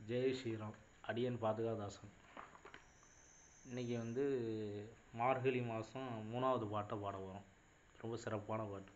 ஜெய் ஸ்ரீராம் அடியன் பாதுகாதாசன் இன்றைக்கி வந்து மார்கழி மாதம் மூணாவது பாட்டை பாட போகிறோம் ரொம்ப சிறப்பான பாட்டு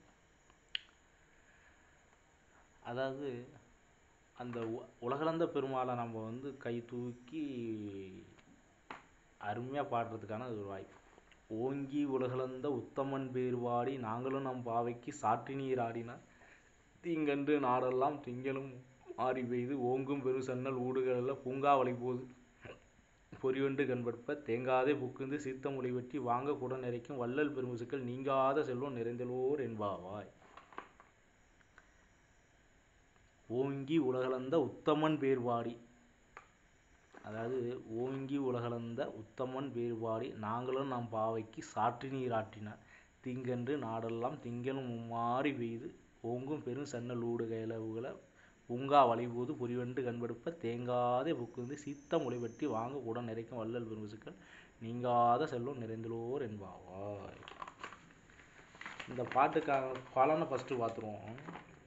அதாவது அந்த உ- உலகளந்த பெருமாளை நம்ம வந்து கை தூக்கி அருமையாக பாடுறதுக்கான ஒரு வாய்ப்பு ஓங்கி உலகளந்த உத்தமன் பேர் பாடி நாங்களும் நம் பாவைக்கு சாற்றி நீர் ஆடினார் தீங்கன்று நாடெல்லாம் திங்களும் மாறி பெய்து ஓங்கும் பெரு சன்னல் ஊடுகளில் பூங்காவளை போது பொறிவண்டு கண்பற்ப தேங்காதே புக்குந்து சீத்த மொழி வெட்டி வாங்க கூட நிறைக்கும் வள்ளல் பெருமுசுக்கள் நீங்காத செல்வம் நிறைந்தலோர் என்பாவாய் ஓங்கி உலகளந்த உத்தமன் பேர்வாடி அதாவது ஓங்கி உலகளந்த உத்தமன் பேர்வாடி நாங்களும் நம் பாவைக்கு சாற்றி நீர் ஆற்றினார் திங்கன்று நாடெல்லாம் திங்களும் மும்மாறி பெய்து ஓங்கும் பெரும் சன்னல் ஊடு கையளவுகளை பூங்கா வளைபோது புரிவண்டு கண்படுப்ப தேங்காதே புக்குந்து சீத்த முளைவட்டி வாங்க கூட நிறைக்கும் வள்ளல் பெருமுசுக்கள் நீங்காத செல்வம் நிறைந்தலோர் என்பாவாய் இந்த பாட்டுக்கான பலனை ஃபஸ்ட்டு பார்த்துருவோம்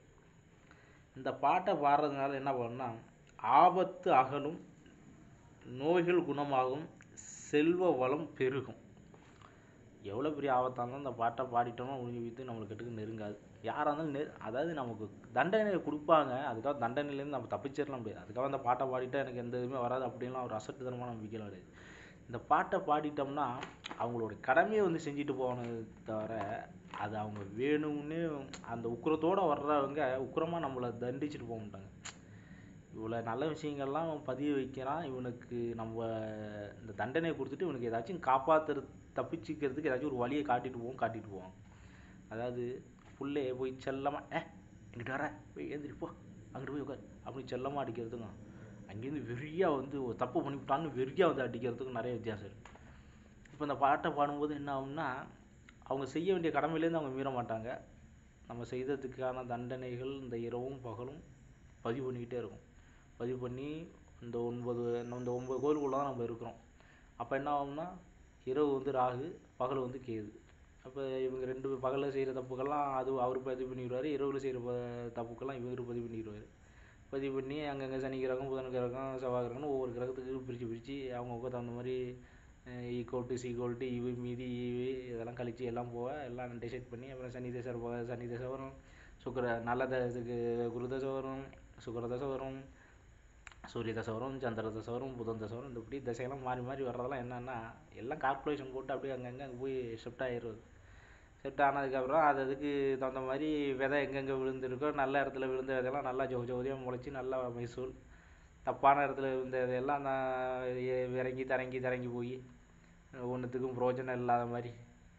இந்த பாட்டை பாடுறதுனால என்ன பண்ணா ஆபத்து அகலும் நோய்கள் குணமாகும் செல்வ வளம் பெருகும் எவ்வளோ பெரிய ஆபத்தாக இருந்தாலும் இந்த பாட்டை பாடிட்டோம்னா உழுங்கி வித்து நம்மளுக்கு கட்டுக்கு நெருங்காது யாராக இருந்தாலும் நெரு அதாவது நமக்கு தண்டனை கொடுப்பாங்க அதுக்காக தண்டனையிலேருந்து நம்ம தப்பிச்சிடலாம் முடியாது அதுக்காக அந்த பாட்டை பாடிட்டா எனக்கு எந்த இதுவுமே வராது அப்படின்லாம் ஒரு அசட்டுத்தனமான நம்பிக்கைலாம் கிடையாது இந்த பாட்டை பாடிட்டோம்னா அவங்களோட கடமையை வந்து செஞ்சுட்டு போகணும் தவிர அது அவங்க வேணும்னு அந்த உக்கிரத்தோடு வர்றவங்க உக்கிரமாக நம்மளை தண்டிச்சுட்டு போக மாட்டாங்க இவ்வளோ நல்ல விஷயங்கள்லாம் அவன் பதிய வைக்கிறான் இவனுக்கு நம்ம இந்த தண்டனையை கொடுத்துட்டு இவனுக்கு ஏதாச்சும் காப்பாற்றுற தப்பிச்சுக்கிறதுக்கு ஏதாச்சும் ஒரு வழியை காட்டிட்டு போவோம் காட்டிட்டு போவான் அதாவது புள்ளைய போய் செல்லமாக ஏ இங்கிட்டு வர போய் ஏந்திரி போ அங்கிட்டு போய் உட்கார் அப்படி செல்லமாக அடிக்கிறதுக்கும் அங்கேருந்து வெறியாக வந்து ஒரு தப்பு பண்ணிவிட்டான்னு வெறியாக வந்து அடிக்கிறதுக்கும் நிறைய வித்தியாசம் இருக்குது இப்போ இந்த பாட்டை பாடும்போது என்ன ஆகும்னா அவங்க செய்ய வேண்டிய கடமையிலேருந்து அவங்க மீற மாட்டாங்க நம்ம செய்ததுக்கான தண்டனைகள் இந்த இரவும் பகலும் பதிவு பண்ணிக்கிட்டே இருக்கும் பதிவு பண்ணி இந்த ஒன்பது இந்த ஒன்பது கோயிலுக்குள்ளே தான் நம்ம இருக்கிறோம் அப்போ என்ன ஆகும்னா இரவு வந்து ராகு பகல் வந்து கேது அப்போ இவங்க ரெண்டு பகலில் செய்கிற தப்புக்கெல்லாம் அது அவர் பதிவு பண்ணிடுவார் இரவில் செய்கிற ப தப்புக்கெல்லாம் இவர் பதிவு பண்ணிடுவார் பதிவு பண்ணி அங்கங்கே சனி கிரகம் புதன் கிரகம் செவ்வாய் கிரகம்னு ஒவ்வொரு கிரகத்துக்கு பிரித்து பிரித்து அவங்கவுங்க தகுந்த மாதிரி ஈக்குவல் டு சீக்குவல் டு இவு மீதி இவு இதெல்லாம் கழிச்சு எல்லாம் போக எல்லாம் டிசைட் பண்ணி அப்புறம் சனி தசை போக சனி தசை வரும் சுக்கர நல்ல தசைக்கு குரு தசை வரும் சுக்கர தசை வரும் சூரிய தசை வரும் சந்திர தசை வரும் புதன் தசை வரும் இந்த இப்படி தசையெல்லாம் மாறி மாறி வர்றதெல்லாம் என்னென்னா எல்லாம் கால்குலேஷன் போட்டு அப்படியே அங்கங்கே அங்கே போய் ஷிஃப்ட் ஆகிடுறது ஷிஃப்ட் ஆனதுக்கப்புறம் அது அதுக்கு தகுந்த மாதிரி விதை எங்கெங்கே விழுந்திருக்கோ நல்ல இடத்துல விழுந்த விதையெல்லாம் நல்லா ஜோ ஜோதியாக முளைச்சி நல்லா மகசூல் தப்பான இடத்துல விழுந்த விதையெல்லாம் நான் எ- இறங்கி தரங்கி தரங்கி போய் ஒன்றுத்துக்கும் பிரோஜனம் இல்லாத மாதிரி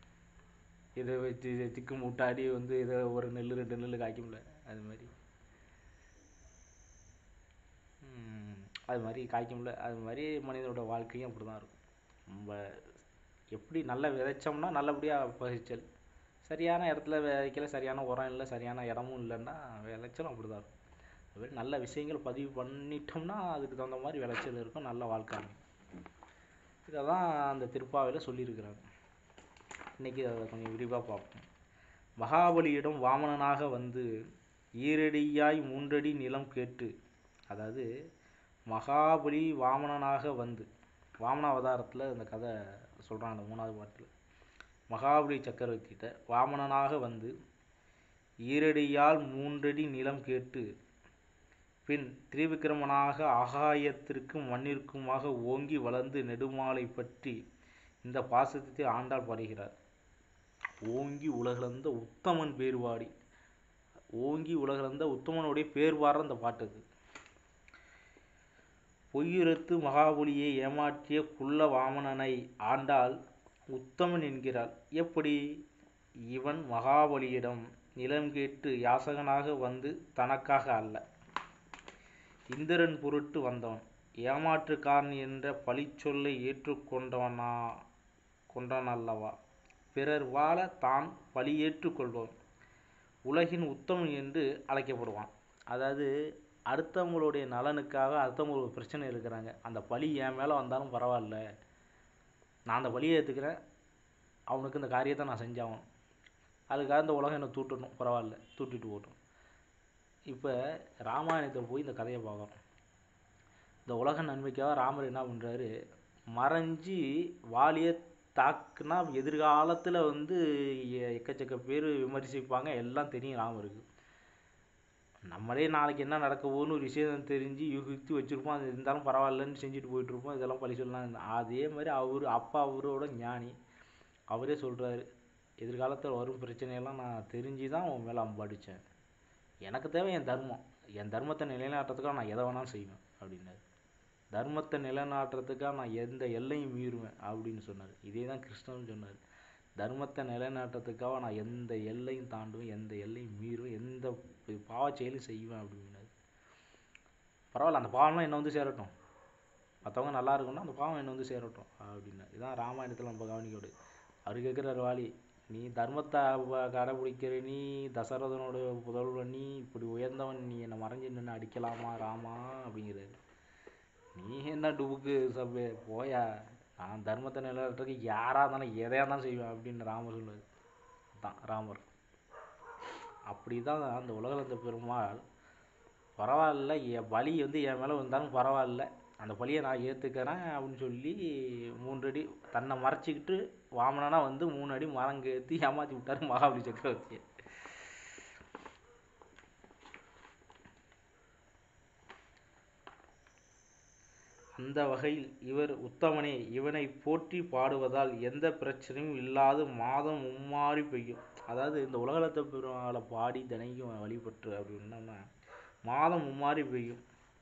இதை வச்சு இதை திக்கு முட்டாடி வந்து இதை ஒரு நெல் ரெண்டு நெல் காய்க்கும்ல அது மாதிரி ம், அது மாதிரி காய்க்கும்ல அது மாதிரி மனிதனோட வாழ்க்கையும் அப்படி தான் இருக்கும் நம்ம எப்படி நல்லா விதைச்சோம்னா நல்லபடியாக பகிச்சல் சரியான இடத்துல விதைக்கல சரியான உரம் இல்லை சரியான இடமும் இல்லைன்னா விளைச்சலும் அப்படி தான் இருக்கும் அது மாதிரி நல்ல விஷயங்கள் பதிவு பண்ணிட்டோம்னா அதுக்கு தகுந்த மாதிரி விளைச்சல் இருக்கும் நல்ல வாழ்க்கை அமையும் இதை தான் அந்த திருப்பாவையில் சொல்லியிருக்கிறாங்க இன்றைக்கி அதை கொஞ்சம் விரிவாக பார்ப்போம் மகாபலியிடம் வாமனனாக வந்து ஈரடியாய் மூன்றடி நிலம் கேட்டு அதாவது மகாபலி வாமனனாக வந்து வாமன அவதாரத்தில் இந்த கதை சொல்கிறாங்க அந்த மூணாவது பாட்டில் மகாபலி சக்கரவர்த்திகிட்ட வாமனனாக வந்து ஈரடியால் மூன்றடி நிலம் கேட்டு பின் திரிவிக்ரமனாக ஆகாயத்திற்கும் மண்ணிற்குமாக ஓங்கி வளர்ந்து நெடுமாலை பற்றி இந்த பாசத்தை ஆண்டாள் பாடுகிறார் ஓங்கி உலகளந்த உத்தமன் பேர்வாடி ஓங்கி உலகளந்த உத்தமனுடைய பேர் பாடுற இந்த பாட்டு இது பொய்யுரத்து மகாபலியை ஏமாற்றிய குள்ள வாமனனை ஆண்டாள் உத்தமன் என்கிறாள் எப்படி இவன் மகாபலியிடம் நிலம் கேட்டு யாசகனாக வந்து தனக்காக அல்ல இந்திரன் பொருட்டு வந்தவன் ஏமாற்றுக்காரன் என்ற பழிச்சொல்லை ஏற்றுக்கொண்டவனா கொண்டவன் அல்லவா பிறர் வாழ தான் பழியேற்றுக் கொள்பவன் உலகின் உத்தமன் என்று அழைக்கப்படுவான் அதாவது அடுத்தவங்களுடைய நலனுக்காக அடுத்தவங்களுக்கு ஒரு பிரச்சனை இருக்கிறாங்க அந்த பழி என் மேலே வந்தாலும் பரவாயில்ல நான் அந்த பழியை ஏற்றுக்கிறேன் அவனுக்கு இந்த காரியத்தை நான் செஞ்சாகணும் அதுக்காக இந்த உலகம் என்னை தூட்டணும் பரவாயில்ல தூட்டிட்டு போகட்டும் இப்போ ராமாயணத்தை போய் இந்த கதையை பார்க்குறோம் இந்த உலக நன்மைக்காக ராமர் என்ன பண்ணுறாரு மறைஞ்சி வாலியை தாக்குனா எதிர்காலத்தில் வந்து எ- எக்கச்சக்க பேர் விமர்சிப்பாங்க எல்லாம் தெரியும் ராமருக்கு நம்மளே நாளைக்கு என்ன நடக்க போகுதுன்னு ஒரு விஷயம் தெரிஞ்சு யூகித்து வச்சுருப்போம் அது இருந்தாலும் பரவாயில்லன்னு செஞ்சுட்டு போயிட்டுருப்போம் இதெல்லாம் பழி சொல்லலாம் அதே மாதிரி அவர் அப்பா அவரோட ஞானி அவரே சொல்கிறாரு எதிர்காலத்தில் வரும் பிரச்சனையெல்லாம் நான் தெரிஞ்சு தான் உன் மேலே அம்பாடிச்சேன் எனக்கு தேவை என் தர்மம் என் தர்மத்தை நிலைநாட்டுறதுக்காக நான் எதை வேணாலும் செய்வேன் அப்படின்னாரு தர்மத்தை நிலைநாட்டுறதுக்காக நான் எந்த எல்லையும் மீறுவேன் அப்படின்னு சொன்னார் இதே தான் கிருஷ்ணன் சொன்னார் தர்மத்தை நிலைநாட்டுறதுக்காக நான் எந்த எல்லையும் தாண்டுவேன் எந்த எல்லையும் மீறுவேன் எந்த ப- பாவச் செயலும் செய்வேன் அப்படின்னாரு பரவாயில்ல அந்த பாவம்லாம் என்னை வந்து சேரட்டும் மற்றவங்க நல்லா இருக்கணும்னா அந்த பாவம் என்னை வந்து சேரட்டும் அப்படின்னாரு இதான் ராமாயணத்தில் நம்ம கவனிக்கோடு அவர் கேட்குறாரு வாலி நீ தர்மத்தை வ- கடைபிடிக்கிற நீ தசரதனோட புதல்வன் நீ இப்படி உயர்ந்தவன் நீ என்னை மறைஞ்சு நின்று அடிக்கலாமா ராமா அப்படிங்கிறாரு நீ என்ன டுபுக்கு சபே போயா நான் தர்மத்தை நிலைநாட்டுறதுக்கு யாராக இருந்தாலும் எதையாக இருந்தாலும் செய்வேன் அப்படின்னு ராமர் சொல்லுவார் தான் ராமர் அப்படி தான் அந்த உலகளந்த பெருமாள் பரவாயில்ல என் பலி வந்து என் மேலே வந்தாலும் பரவாயில்ல அந்த பலியை நான் ஏற்றுக்கிறேன் அப்படின்னு சொல்லி மூன்று அடி தன்னை மறைச்சிக்கிட்டு வாமனனா வந்து மூணு அடி மரங்க ஏற்றி ஏமாற்றி விட்டாரு மகாபலி சக்கரவர்த்தியை அந்த வகையில் இவர் உத்தமனே இவனை போற்றி பாடுவதால் எந்த பிரச்சனையும் இல்லாது மாதம் மும்மாறி பெய்யும் அதாவது இந்த உலகளத்த பெருமாளை பாடி தினைக்கும் வழிபட்டு அப்படின்னோம்னா மாதம் மும்மாறி பெய்யும்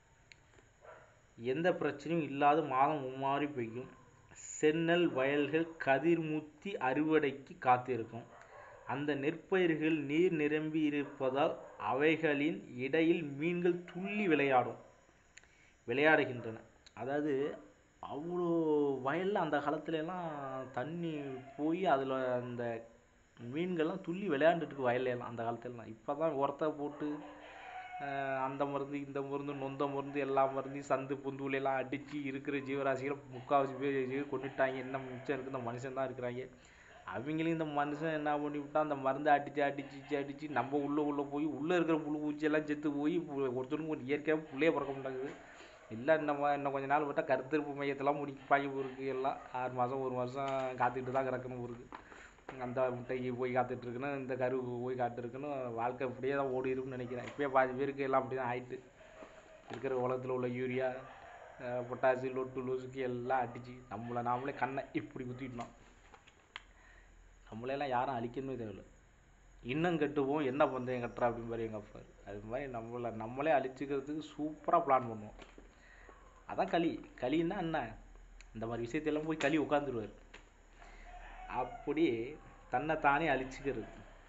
எந்த பிரச்சனையும் இல்லாத மாதம் மும்மாறி பெய்யும் செந்நெல் வயல்கள் கதிர்முத்தி அறுவடைக்கு காத்திருக்கும் அந்த நெற்பயிர்கள் நீர் நிரம்பி இருப்பதால் அவைகளின் இடையில் மீன்கள் துள்ளி விளையாடும் விளையாடுகின்றன அதாவது அவ்வளோ வயலில் அந்த காலத்துல எல்லாம் தண்ணி போய் அதில் அந்த மீன்கள்லாம் துள்ளி விளையாண்டுட்டு இருக்கு வயல்ல எல்லாம் அந்த காலத்துலலாம் இப்போ தான் உரத்தை போட்டு அஹ், அந்த மருந்து இந்த மருந்து நொந்த மருந்து எல்லா மருந்தையும் சந்து புந்துல எல்லாம் அடித்து இருக்கிற ஜீவராசிகளை முக்கால்வாசி பேர் ஜீவ கொண்டுட்டாங்க என்ன மிச்சம் இருக்குது இந்த மனுஷன் தான் இருக்கிறாங்க அவங்களையும் இந்த மனுஷன் என்ன பண்ணி விட்டா அந்த மருந்தை அடித்து அடிச்சு அடித்து நம்ம உள்ளே உள்ளே போய் உள்ளே இருக்கிற புழு பூச்சி எல்லாம் செத்து போய் ஒருத்தருக்கும் ஒரு இயற்கையாக புள்ளையே பிறக்க மாட்டேங்குது இல்லை இன்னும் இன்னும் கொஞ்ச நாள் விட்டால் கருத்தரிப்பு மையத்தெல்லாம் முடிப்பாங்க ஊருக்கு எல்லாம் ஆறு மாதம் ஒரு வருஷம் காத்துக்கிட்டு தான் கிடக்கணும் ஊருக்கு அந்த முட்டைக்கு போய் காத்துட்டு இருக்கணும் இந்த கருவுக்கு போய் காத்திருக்கணும் வாழ்க்கை இப்படியே தான் ஓடி இருக்கும்னு நினைக்கிறேன் இப்போயே பாதி பேருக்கு எல்லாம் அப்படி தான் ஆயிட்டு இருக்கிற உலகத்தில் உள்ள யூரியா அஹ், பொட்டாசி லொட்டு லொசுக்கு எல்லாம் அடிச்சு நம்மளை நாமளே கண்ணை இப்படி குத்திட்டோம் நம்மளையெல்லாம் யாரும் அழிக்கணுமே தேவையில்ல இன்னும் கட்டுவோம் என்ன பந்தயம் கட்டுறா அப்படின்னு பாரு எங்கள் அப்பா அது மாதிரி நம்மளை நம்மளே அழிச்சுக்கிறதுக்கு சூப்பராக பிளான் பண்ணுவோம் அதான் களி களின்னா என்ன இந்த மாதிரி விஷயத்தையெல்லாம் போய் களி உட்காந்துருவார் அப்படி தன்னை தானே அழிச்சுக்கிறது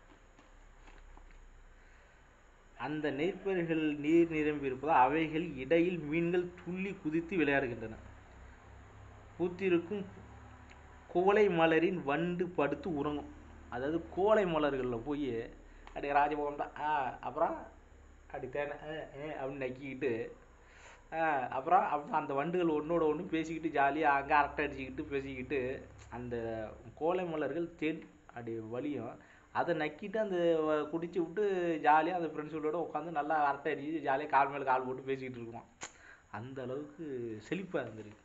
அந்த நெற்பயிர்கள் நீர் நிரம்பி இருப்பதால் அவைகள் இடையில் மீன்கள் துள்ளி குதித்து விளையாடுகின்றன பூத்திருக்கும் கோலை மலரின் வண்டு படுத்து உறங்கும் அதாவது கோலை மலர்களில் போய் அப்படியே ராஜபவன் தான் ஆ அப்புறம் அப்படி தேனை ஆ, ஆ, அப்படின்னு நக்கிக்கிட்டு ஆ, அப்புறம் அப்புறம் அந்த வண்டுகள் ஒன்றோட ஒன்று பேசிக்கிட்டு ஜாலியாக அங்கே அரட்டை அடிச்சுக்கிட்டு பேசிக்கிட்டு அந்த கோலை மலர்கள் தேன் அப்படி வலியும் அதை நக்கிட்டு அந்த வ- குடிச்சு விட்டு ஜாலியாக அந்த ஃப்ரெண்ட்ஸுகளோட உட்காந்து நல்லா அரட்டை அடிச்சு ஜாலியாக கால் மேலே கால் போட்டு பேசிக்கிட்டு இருக்குமா அந்த அளவுக்கு செழிப்பாக இருந்திருக்கு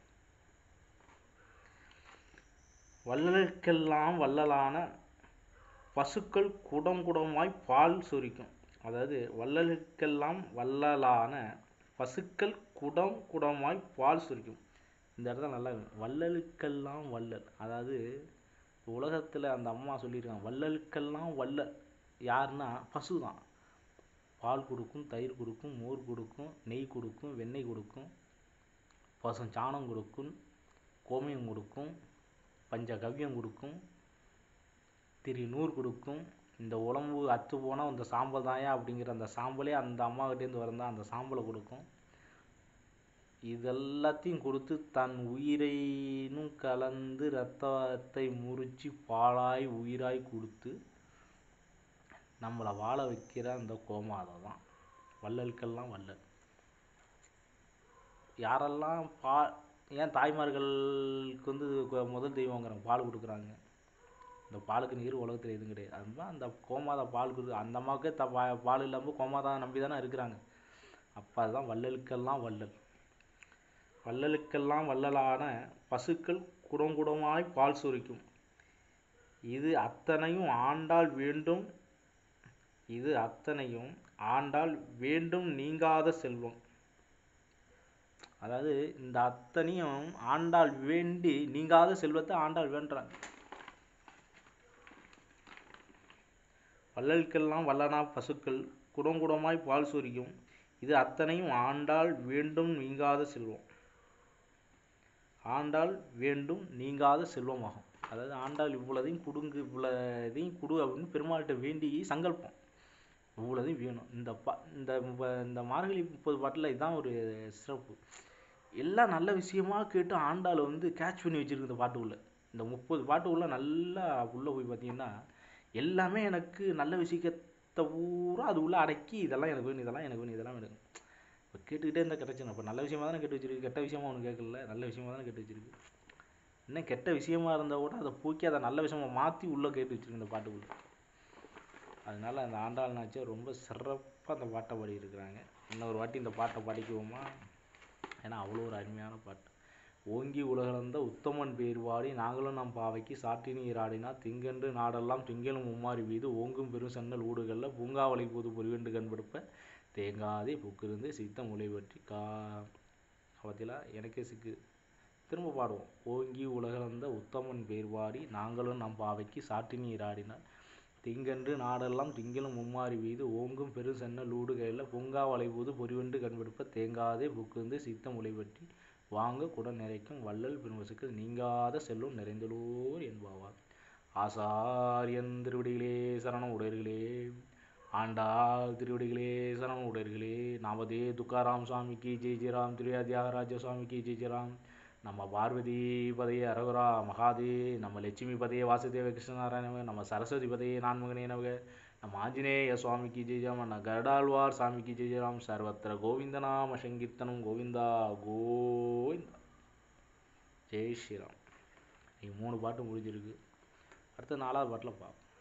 வள்ளலுக்கெல்லாம் வள்ளலான பசுக்கள் குடம் குடமாய் பால் சொரிக்கும் அதாவது வள்ளலுக்கெல்லாம் வள்ளலான பசுக்கள் குடம் குடமாய் பால் சொரிக்கும் இந்த இடத்துல நல்லா இருக்கணும். வள்ளலுக்கெல்லாம் வள்ளல் அதாவது உலகத்தில் அந்த அம்மா சொல்லியிருக்காங்க வள்ளலுக்கெல்லாம் வள்ளல் யாருன்னா பசு தான் பால் கொடுக்கும் தயிர் கொடுக்கும் மோர் கொடுக்கும் நெய் கொடுக்கும் வெண்ணெய் கொடுக்கும் பசு சாணம் கொடுக்கும் கோமியம் கொடுக்கும் பஞ்சகவ்யம் கொடுக்கும் திரி நூறு கொடுக்கும் இந்த உடம்பு அத்து போனால் அந்த சாம்பல் தாயா அப்படிங்கிற அந்த சாம்பலே அந்த அம்மாகிட்டேருந்து வரந்தா அந்த சாம்பலை கொடுக்கும் இதெல்லாத்தையும் கொடுத்து தன் உயிரைனும் கலந்து ரத்தத்தை முறிச்சு பாலாய் உயிராய் கொடுத்து நம்மளை வாழ வைக்கிற அந்த கோமாதை தான் வள்ளலுக்கெல்லாம் வள்ளல் யாரெல்லாம் பா ஏன் தாய்மார்களுக்கு வந்து கொ- முதல் தெய்வங்கிறாங்க பால் கொடுக்குறாங்க இந்த பாலுக்கு நீர் உலகத்தில் எதுவும் கிடையாது அதுதான் அந்த கோமாதா பால் கொடு அந்த அம்மாவுக்கே த பா- பால் இல்லாமல் கோமாதா நம்பி தானே இருக்கிறாங்க அப்போ அதுதான் வள்ளலுக்கெல்லாம் வள்ளல் வள்ளலுக்கெல்லாம் வள்ளலான பசுக்கள் குடங்குடமாய் பால் சுரிக்கும் இது அத்தனையும் ஆண்டாள் வேண்டும் இது அத்தனையும் ஆண்டாள் வேண்டும் நீங்காத செல்வம் அதாவது இந்த அத்தனையும் ஆண்டாள் வேண்டி நீங்காத செல்வத்தை ஆண்டாள் வேண்டுறாங்க வள்ளலுக்கெல்லாம் வல்லனா பசுக்கள் குடங்குடமாய் பால் சொரியும் இது அத்தனையும் ஆண்டாள் வேண்டும் நீங்காத செல்வம் ஆண்டாள் வேண்டும் நீங்காத செல்வமாகும் அதாவது ஆண்டாள் இவ்வளதையும் கொடுங்கு இவ்வளதையும் கொடு அப்படின்னு பெருமாள்கிட்ட வேண்டி சங்கல்பம் இவ்வளதையும் வேணும் இந்த பா இந்த மு- இந்த மார்கழி முப்பது பாட்டில் இதான் ஒரு சிறப்பு எல்லாம் நல்ல விஷயமா கேட்டு ஆண்டாள் வந்து கேட்ச் பண்ணி வச்சிருக்கு இந்த பாட்டுக்குள்ள இந்த முப்பது பாட்டுக்குள்ள நல்லா உள்ள போய் பார்த்தீங்கன்னா எல்லாமே எனக்கு நல்ல விஷயத்தை பூரா அது உள்ள அடக்கி இதெல்லாம் எனக்கு வேணும் இதெல்லாம் எனக்கு வேணும் இதெல்லாம் எனக்கு இப்போ கேட்டுக்கிட்டே இருந்தால் கிடச்சிடும் இப்போ நல்ல விஷயமா தானே கேட்டு வச்சிருக்கு கெட்ட விஷயமா ஒன்று கேட்கல நல்ல விஷயமா தானே கேட்டு வச்சிருக்கு இன்னும் கெட்ட விஷயமா இருந்தால் கூட அதை போக்கி அதை நல்ல விஷயமா மாற்றி உள்ளே கேட்டு வச்சிருக்கு இந்த பாட்டுக்குள்ள அதனால அந்த ஆண்டாள் நாச்சியார் ரொம்ப சிறப்பாக அந்த பாட்டை பாடி இருக்கிறாங்க இன்னொரு வாட்டி இந்த பாட்டை பாடிக்குவோமா ஏன்னா அவ்வளோ ஒரு அருமையான பாட்டு ஓங்கி உலகளந்த உத்தமன் பேர் பாடி நாங்களும் நம் பாவைக்கு சாற்றி நீராடினா திங்கென்று நாடெல்லாம் திங்களும் மும்மாறி வீது ஓங்கும் பெரும் சன்னல் ஊடுகளில் பூங்காவளை போது பொறிவென்று கண்படுப்ப தேங்காதே புக்கிருந்து சித்த முளை பற்றி கா அவத்திலா எனக்கே சிக்கு திரும்ப பாடுவோம் ஓங்கி உலகளந்த உத்தமன் பேர் பாடி நாங்களும் நம் பாவைக்கு சாற்றி நீராடினார் திங்கென்று நாடெல்லாம் திங்களும் மும்மாறி வீது ஓங்கும் பெரும் சென்னல் ஊடுகையில் பூங்கா வளைபோது பொறிவென்று கண்பெடுப்ப தேங்காதே புக்குந்து சித்த முளை பற்றி வாங்க குடம் நிறைக்கும் வள்ளல் பெருமசுக்கள் நீங்காத செல்வம் நிறைந்தலோர் என்பாவார் ஆசாரியன் திருவடிகளே சரணம் உடையர்களே ஆண்டாள் திருவடிகளே சரணம் உடையர்களே நாமதே துக்காராம் சுவாமிக்கு ஜெய் ஜெயராம் திரு தியாகராஜ சுவாமிக்கு ஜெய் ஜெயராம் நம்ம பார்வதி பதையே அரகுரா மகாதே நம்ம லட்சுமி பதையே வாசுதேவ கிருஷ்ணநாராயணவ நம்ம சரஸ்வதி பதையே நான்மகனே நவக நம்ம ஆஞ்சநேய சுவாமிக்கு ஜெய் ஜெயம் நம்ம கருடாழ்வார் சாமிக்கு ஜெய் ஜெயராம் சர்வத்திர கோவிந்தநாம சங்கீர்த்தனம் கோவிந்தா கோவிந்தா ஜெய் ஸ்ரீராம் இன்னைக்கு மூணு பாட்டு முடிஞ்சிருக்கு அடுத்த நாலாவது பாட்டில் பார்ப்போம்